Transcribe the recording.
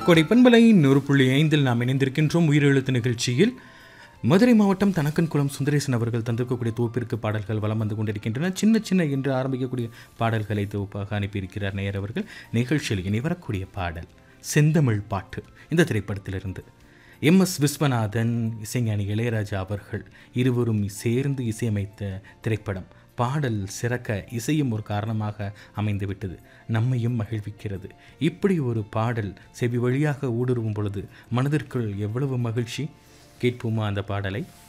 கொடை பண்பலை நூறு புள்ளி ஐந்தில் நாம் இணைந்திருக்கின்றோம் உயிரெழுத்து நிகழ்ச்சியில் மதுரை மாவட்டம் தனக்கன்குளம் சுந்தரேசன் அவர்கள் தந்திருக்கக்கூடிய தொகுப்பிற்கு பாடல்கள் வலம் வந்து கொண்டிருக்கின்றன சின்ன சின்ன என்று ஆரம்பிக்கக்கூடிய பாடல்களை தொகுப்பாக அனுப்பியிருக்கிறார் நேயர் அவர்கள் நிகழ்ச்சியில் இனி வரக்கூடிய பாடல் செந்தமிழ் பாட்டு இந்த திரைப்படத்திலிருந்து எம் எஸ் விஸ்வநாதன் இசைஞானி இளையராஜா அவர்கள் இருவரும் சேர்ந்து இசையமைத்த திரைப்படம் பாடல் சிறக்க இசையும் ஒரு காரணமாக அமைந்துவிட்டது நம்மையும் மகிழ்விக்கிறது இப்படி ஒரு பாடல் செவி வழியாக ஊடுருவும் பொழுது மனதிற்குள் எவ்வளவு மகிழ்ச்சி கேட்போமா அந்த பாடலை